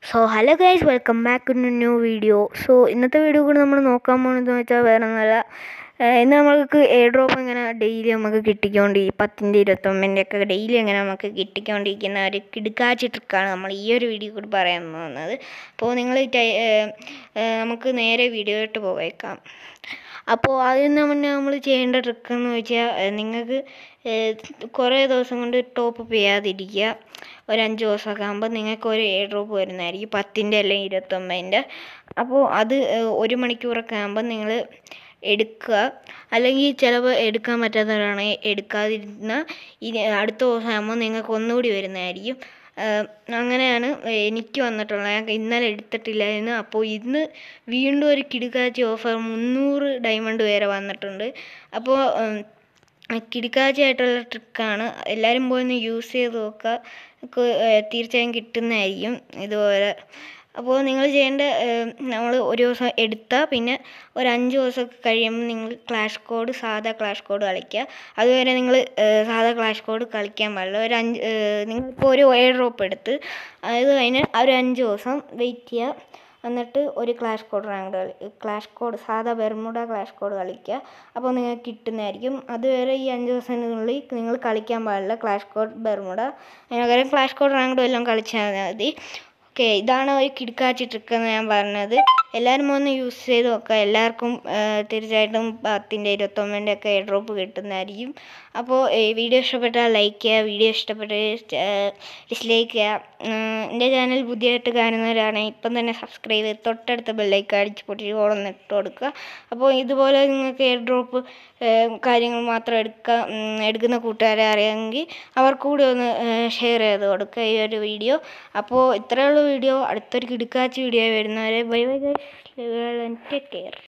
so hello guys welcome back to new video so ഇന്നത്തെ video കൂടെ നമ്മൾ നോക്കാൻ പോകുന്നതെന്ന് വെച്ചാൽ വേറെ ഒന്നുമല്ല ഏഹ് ഇന്ന് നമുക്ക് എയർ ഡ്രോപ്പ് ഇങ്ങനെ ഡെയിലി നമുക്ക് കിട്ടിക്കൊണ്ട് ഈ പത്തിൻ്റെ ഇരുപത്തൊമ്പതിൻ്റെ ഒക്കെ ഡെയിലി ഇങ്ങനെ നമുക്ക് കിട്ടിക്കൊണ്ടിരിക്കുന്ന ഒരു കിടുക്കാച്ചി ട്രിക്കാണ് നമ്മൾ ഈ ഒരു വീഡിയോ കൂടി പറയാൻ പോകുന്നത് അപ്പോൾ നിങ്ങൾ ടൈ- ഏഹ് ഏഹ് നമുക്ക് നേരെ വീഡിയോയിട്ട് പോയേക്കാം അപ്പോൾ അതിന് മുന്നേ നമ്മൾ ചെയ്യേണ്ട ട്രിക്ക് എന്ന് വെച്ചാൽ നിങ്ങൾക്ക് കുറേ ദിവസം കൊണ്ട് ടോപ്പ് ചെയ്യാതിരിക്കുക ഒരു അഞ്ച് ദിവസമൊക്കെ ആകുമ്പോൾ നിങ്ങൾക്ക് ഒരു എയർ ഡ്രോപ്പ് വരുന്നതായിരിക്കും പത്തിൻ്റെ അല്ലെങ്കിൽ ഇരുപത്തൊമ്പതിൻ്റെ അപ്പോൾ അത് ഏഹ് ഒരു മണിക്കൂറൊക്കെ ആകുമ്പോൾ നിങ്ങൾ എടുക്കുക അല്ലെങ്കിൽ ചിലപ്പോൾ എടുക്കാൻ പറ്റാത്തവരാണെങ്കിൽ എടുക്കാതിരുന്ന ഇനി അടുത്ത ദിവസം ആകുമ്പോൾ നിങ്ങൾക്ക് ഒന്നുകൂടി വരുന്നതായിരിക്കും ഏഹ് അങ്ങനെയാണ് എനിക്ക് വന്നിട്ടുള്ളത് ഞാൻ ഇന്നലെ എടുത്തിട്ടില്ലായിരുന്നു അപ്പോൾ ഇന്ന് വീണ്ടും ഒരു കിടുക്കാച്ചി ഓഫർ മുന്നൂറ് ഡയമണ്ട് വരെ വന്നിട്ടുണ്ട് അപ്പോൾ ഉം, കിടുക്കാച്ചിയായിട്ടുള്ള ട്രിക്കാണ് എല്ലാവരും പോയി ഒന്ന് യൂസ് ചെയ്ത് നോക്കുക നിങ്ങൾക്ക്, ഏഹ് തീർച്ചയായും കിട്ടുന്നതായിരിക്കും ഇതുപോലെ അപ്പോൾ നിങ്ങൾ ചെയ്യേണ്ട നമ്മൾ ഒരു ദിവസം എടുത്താൽ പിന്നെ ഒരു അഞ്ച് ദിവസമൊക്കെ കഴിയുമ്പോൾ നിങ്ങൾ ക്ലാഷ് കോഡ് സാധാ ക്ലാഷ് കോഡ് കളിക്കുക അതുവരെ നിങ്ങൾ സാധാ ക്ലാഷ് കോഡ് കളിക്കാൻ പാടില്ല ഒരു അഞ്ച് നിങ്ങളിപ്പോൾ ഒരു എയർ ഡ്രോപ്പ് എടുത്ത് അത് കഴിഞ്ഞ് ഒരു അഞ്ച് ദിവസം വെയിറ്റ് ചെയ്യുക എന്നിട്ട് ഒരു ക്ലാഷ് കോഡ് റാങ്ക് കളി ക്ലാഷ് കോഡ് സാധാ ബെർമുഡ ക്ലാഷ് കോഡ് കളിക്കുക അപ്പോൾ നിങ്ങൾക്ക് കിട്ടുന്നതായിരിക്കും അതുവരെ ഈ അഞ്ച് ദിവസത്തിനുള്ളിൽ നിങ്ങൾ കളിക്കാൻ പാടില്ല ക്ലാഷ് കോഡ് ബെർമുഡ അതിന് പകരം ക്ലാഷ് കോഡ് റാങ്കും എല്ലാം കളിച്ചാൽ മതി ഓക്കെ ഇതാണ് ഒരു കിടക്കാച്ചി ട്രിക്ക് എന്ന് ഞാൻ പറഞ്ഞത് എല്ലാവരും ഒന്ന് യൂസ് ചെയ്ത് നോക്കുക എല്ലാവർക്കും ആ, തീർച്ചയായിട്ടും പത്തിൻ്റെ ഇരുപത്തൊമ്പതിൻ്റെ ഒക്കെ എയർ ഡ്രോപ്പ് കിട്ടുന്നതായിരിക്കും അപ്പോൾ ഈ വീഡിയോ ഇഷ്ടപ്പെട്ടാൽ ലൈക്ക് ചെയ്യുക വീഡിയോ ഇഷ്ടപ്പെട്ട് ഡിസ്ലൈക്ക് ചെയ്യുക ഉം, എൻ്റെ ചാനൽ പുതിയതായിട്ട് കാണുന്നവരാണെങ്കിൽ ഇപ്പം തന്നെ സബ്സ്ക്രൈബ് ചെയ്ത് തൊട്ടടുത്ത ബെല്ലൈക്ക് അടിച്ച് പൊട്ടി ഓളൊന്ന് ഇട്ട് കൊടുക്കുക അപ്പോൾ ഇതുപോലെ നിങ്ങൾക്ക് എയർ ഡ്രോപ്പ് കാര്യങ്ങൾ മാത്രം എടുക്കുക ഉം, എടുക്കുന്ന കൂട്ടുകാരെ അറിയാമെങ്കിൽ അവർക്ക് കൂടി ഒന്ന് ഷെയർ ചെയ്ത് കൊടുക്കുക ഈ ഒരു വീഡിയോ അപ്പോൾ ഇത്രയുള്ള വീഡിയോ അടുത്തൊരു കിടുക്കാച്ചി വീഡിയോ വരുന്നവരെ bye bye guys take care